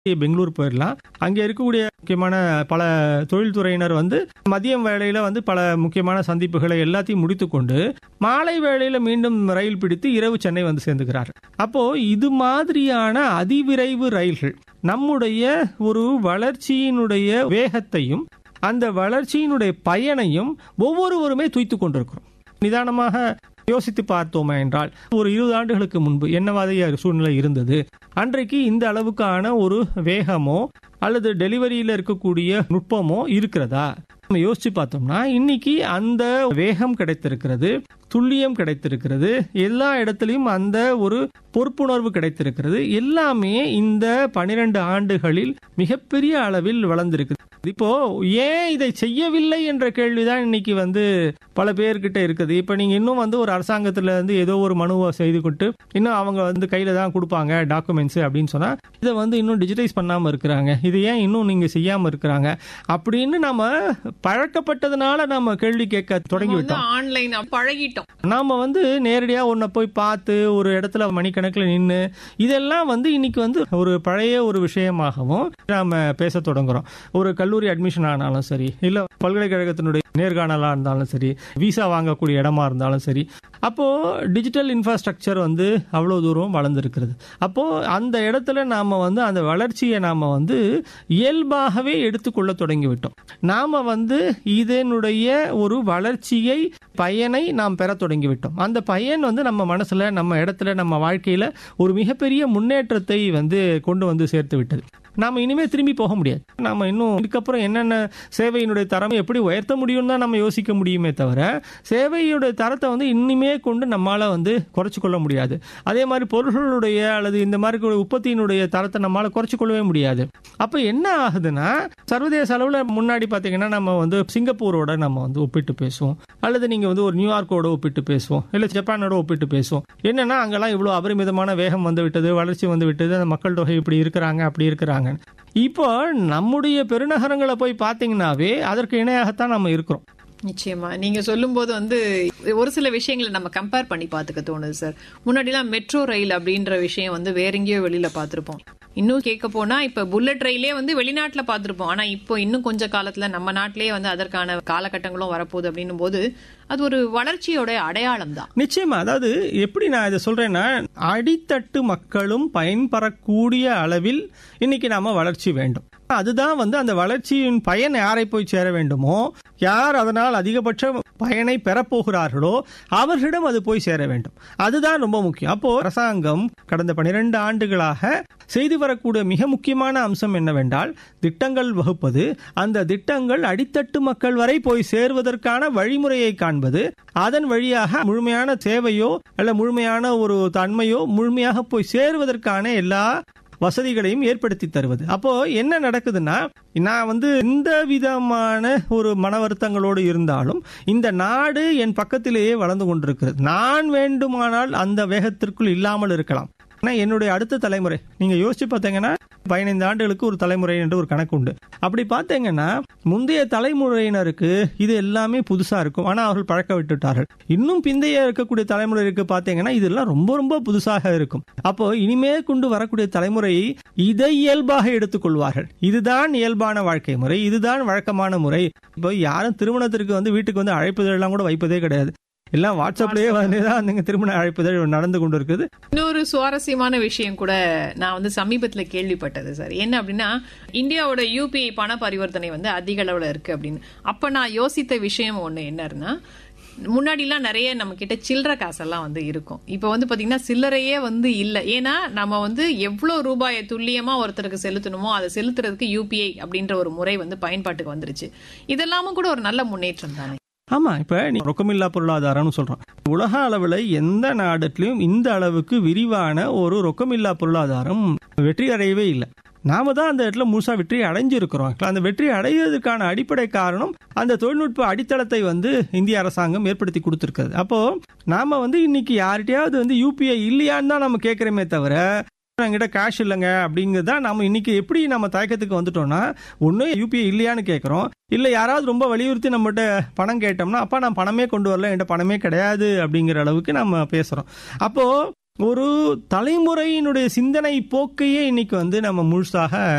பெங்களூர் போயிடலாம் அங்க இருக்கக்கூடிய முக்கியமான பல தொழில்துறையினர் வந்து மதியம் வேளையில வந்து பல முக்கியமான சந்திப்புகளை எல்லாத்தையும் முடித்துக்கொண்டு மாலை வேளையில மீண்டும் ரயில் பிடித்து இரவு சென்னை வந்து சேர்ந்துக்கிறார் அப்போ இது மாதிரியான அதிவிரைவு ரயில்கள் நம்முடைய ஒரு வளர்ச்சியினுடைய வேகத்தையும் அந்த வளர்ச்சியினுடைய பயனையும் ஒவ்வொருவருமே துய்த்து கொண்டிருக்கிறோம் நிதானமாக யோசித்து பார்த்தோமே என்றால் ஒரு இருபது ஆண்டுகளுக்கு முன்பு என்னவாதிய சூழ்நிலை இருந்தது அன்றைக்கு இந்த அளவுக்கான ஒரு வேகமோ அல்லது டெலிவரியில இருக்கக்கூடிய நுட்பமோ இருக்கிறதா நம்ம யோசிச்சு பார்த்தோம்னா இன்னைக்கு அந்த வேகம் கிடைத்திருக்கிறது துல்லியம் கிடைத்திருக்கிறது எல்லா இடத்துலையும் அந்த ஒரு பொறுப்புணர்வு கிடைத்திருக்கிறது எல்லாமே இந்த பனிரெண்டு ஆண்டுகளில் மிகப்பெரிய அளவில் வளர்ந்திருக்கு இப்போ ஏன் இதை செய்யவில்லை என்ற கேள்விதான் இன்னைக்கு வந்து பல பேர்கிட்ட இருக்குது இப்ப நீங்க இன்னும் வந்து ஒரு அரசாங்கத்துல இருந்து ஏதோ ஒரு மனுவை செய்து கொண்டு இன்னும் அவங்க வந்து கையில தான் கொடுப்பாங்க டாக்குமெண்ட்ஸ் அப்படின்னு சொன்னா இதை வந்து இன்னும் டிஜிட்டைஸ் பண்ணாம இருக்கிறாங்க இது ஏன் இன்னும் நீங்க செய்யாம இருக்கிறாங்க அப்படின்னு நம்ம பழக்கப்பட்டதுனால நம்ம கேள்வி கேட்க தொடங்கி விட்டோம் ஆன்லைன் பழகிட்டோம் நாம வந்து நேரடியா உன்னை போய் பார்த்து ஒரு இடத்துல மணிக்கணக்கில் நின்று இதெல்லாம் வந்து இன்னைக்கு வந்து ஒரு பழைய ஒரு விஷயமாகவும் நாம பேச தொடங்குறோம் ஒரு கல்லூரி அட்மிஷன் ஆனாலும் சரி இல்ல பல்கலைக்கழகத்தினுடைய நேர்காணலா இருந்தாலும் சரி விசா வாங்கக்கூடிய இடமா இருந்தாலும் சரி அப்போ டிஜிட்டல் இன்ஃப்ராஸ்ட்ரக்சர் வந்து அவ்வளவு தூரம் வளர்ந்துருக்கிறது அப்போ அந்த இடத்துல நாம வந்து அந்த வளர்ச்சியை நாம வந்து இயல்பாகவே எடுத்துக்கொள்ள தொடங்கிவிட்டோம் நாம வந்து இதனுடைய ஒரு வளர்ச்சியை பயனை நாம் பெற தொடங்கிவிட்டோம் அந்த பயன் வந்து நம்ம மனசுல நம்ம இடத்துல நம்ம வாழ்க்கையில ஒரு மிகப்பெரிய முன்னேற்றத்தை வந்து கொண்டு வந்து சேர்த்து விட்டது நாம இனிமே திரும்பி போக முடியாது நாம இன்னும் இதுக்கப்புறம் என்னென்ன சேவையினுடைய தரம் எப்படி உயர்த்த முடியும்னு தான் நம்ம யோசிக்க முடியுமே தவிர சேவையுடைய தரத்தை வந்து இனிமே கொண்டு நம்மால வந்து குறைச்சு கொள்ள முடியாது அதே மாதிரி பொருள்களுடைய அல்லது இந்த மாதிரி உற்பத்தியினுடைய தரத்தை நம்மால குறைச்சு கொள்ளவே முடியாது அப்ப என்ன ஆகுதுன்னா சர்வதேச அளவுல முன்னாடி பாத்தீங்கன்னா நம்ம வந்து சிங்கப்பூரோட நம்ம வந்து ஒப்பிட்டு பேசுவோம் அல்லது நீங்க வந்து ஒரு நியூயார்க்கோட ஒப்பிட்டு பேசுவோம் இல்ல ஜப்பானோட ஒப்பிட்டு பேசுவோம் என்னன்னா அங்கெல்லாம் இவ்வளவு அபரிமிதமான வேகம் வந்து விட்டது வளர்ச்சி வந்து விட்டது அந்த மக்கள் தொகை இப்படி இருக்கிறாங்க அப்படி இருக்கிறாங்க இப்போ நம்முடைய பெருநகரங்களை போய் பாத்தீங்கன்னாவே அதற்கு இணையாகத்தான் நம்ம இருக்கிறோம் நிச்சயமா நீங்க சொல்லும்போது வந்து ஒரு சில விஷயங்களை நம்ம கம்பேர் பண்ணி பாத்துக்க தோணுது சார் முன்னாடிலாம் மெட்ரோ ரயில் அப்படின்ற விஷயம் வந்து வேற எங்கேயோ வெளியில பார்த்திருப்போம் இன்னும் கேட்க போனா இப்ப புல்லட் ரயிலே வந்து வெளிநாட்டுல பார்த்திருப்போம் ஆனா இப்போ இன்னும் கொஞ்ச காலத்துல நம்ம நாட்டிலேயே வந்து அதற்கான காலகட்டங்களும் வரப்போகுது அப்படின்னும் போது அது ஒரு வளர்ச்சியோட அடையாளம் தான் நிச்சயமா அதாவது எப்படி நான் இதை சொல்றேன்னா அடித்தட்டு மக்களும் பயன்பெறக்கூடிய அளவில் இன்னைக்கு நாம வளர்ச்சி வேண்டும் அதுதான் வந்து அந்த வளர்ச்சியின் பயன் யாரை போய் சேர வேண்டுமோ யார் அதனால் அதிகபட்ச பயனை பெறப்போகிறார்களோ அவர்களிடம் அது போய் சேர வேண்டும் அதுதான் ரொம்ப முக்கியம் அப்போ அரசாங்கம் கடந்த பனிரெண்டு ஆண்டுகளாக செய்து வரக்கூடிய மிக முக்கியமான அம்சம் என்னவென்றால் திட்டங்கள் வகுப்பது அந்த திட்டங்கள் அடித்தட்டு மக்கள் வரை போய் சேர்வதற்கான வழிமுறையை காண்பது அதன் வழியாக முழுமையான சேவையோ அல்ல முழுமையான ஒரு தன்மையோ முழுமையாக போய் சேருவதற்கான எல்லா வசதிகளையும் ஏற்படுத்தி தருவது அப்போ என்ன நடக்குதுன்னா நான் வந்து எந்த விதமான ஒரு மன வருத்தங்களோடு இருந்தாலும் இந்த நாடு என் பக்கத்திலேயே வளர்ந்து கொண்டிருக்கிறது நான் வேண்டுமானால் அந்த வேகத்திற்குள் இல்லாமல் இருக்கலாம் ஆனா என்னுடைய அடுத்த தலைமுறை நீங்க யோசிச்சு பார்த்தீங்கன்னா பதினைந்து ஆண்டுகளுக்கு ஒரு தலைமுறை என்று ஒரு கணக்கு உண்டு அப்படி பார்த்தீங்கன்னா முந்தைய தலைமுறையினருக்கு இது எல்லாமே புதுசா இருக்கும் ஆனா அவர்கள் பழக்க விட்டுட்டார்கள் இன்னும் பிந்தைய இருக்கக்கூடிய தலைமுறைக்கு பார்த்தீங்கன்னா இதெல்லாம் ரொம்ப ரொம்ப புதுசாக இருக்கும் அப்போ இனிமே கொண்டு வரக்கூடிய தலைமுறையை இதை இயல்பாக எடுத்துக்கொள்வார்கள் இதுதான் இயல்பான வாழ்க்கை முறை இதுதான் வழக்கமான முறை இப்போ யாரும் திருமணத்திற்கு வந்து வீட்டுக்கு வந்து அழைப்புதல் எல்லாம் கூட வைப்பதே கிடையாது எல்லாம் வாட்ஸ்அப்லயே வந்துதான் நீங்க திருமண அழைப்புதல் நடந்து கொண்டு இருக்குது இன்னொரு சுவாரஸ்யமான விஷயம் கூட நான் வந்து சமீபத்துல கேள்விப்பட்டது சார் என்ன அப்படின்னா இந்தியாவோட யூபிஐ பண பரிவர்த்தனை வந்து அதிக அளவுல இருக்கு அப்படின்னு அப்ப நான் யோசித்த விஷயம் ஒண்ணு என்னன்னா முன்னாடிலாம் நிறைய நம்ம கிட்ட சில்லற காசெல்லாம் வந்து இருக்கும் இப்ப வந்து பாத்தீங்கன்னா சில்லறையே வந்து இல்ல ஏன்னா நம்ம வந்து எவ்வளவு ரூபாயை துல்லியமா ஒருத்தருக்கு செலுத்தணுமோ அதை செலுத்துறதுக்கு யூபிஐ அப்படின்ற ஒரு முறை வந்து பயன்பாட்டுக்கு வந்துருச்சு இதெல்லாமும் கூட ஒரு நல்ல முன்னேற்றம் தானே ஆமா இப்ப நீ ரொக்கமில்லா பொருளாதாரம்னு சொல்றோம் உலக அளவுல எந்த நாடுலயும் இந்த அளவுக்கு விரிவான ஒரு ரொக்கமில்லா பொருளாதாரம் வெற்றி அடையவே இல்லை நாம தான் அந்த இடத்துல முழுசா வெற்றி அடைஞ்சிருக்கிறோம் அந்த வெற்றி அடைவதற்கான அடிப்படை காரணம் அந்த தொழில்நுட்ப அடித்தளத்தை வந்து இந்திய அரசாங்கம் ஏற்படுத்தி கொடுத்திருக்கிறது அப்போ நாம வந்து இன்னைக்கு யார்கிட்டயாவது வந்து யூபிஐ இல்லையான்னு தான் நம்ம கேட்கிறோமே தவிர என்கிட்ட கேஷ் இல்லைங்க அப்படிங்கிறது தான் நம்ம இன்னைக்கு எப்படி நம்ம தயக்கத்துக்கு வந்துட்டோம்னா ஒன்று யூபிஐ இல்லையான்னு கேட்குறோம் இல்லை யாராவது ரொம்ப வலியுறுத்தி நம்மகிட்ட பணம் கேட்டோம்னா அப்பா நான் பணமே கொண்டு வரல என்கிட்ட பணமே கிடையாது அப்படிங்கிற அளவுக்கு நம்ம பேசுகிறோம் அப்போ ஒரு தலைமுறையினுடைய சிந்தனை போக்கையே இன்னைக்கு வந்து நம்ம முழுசாக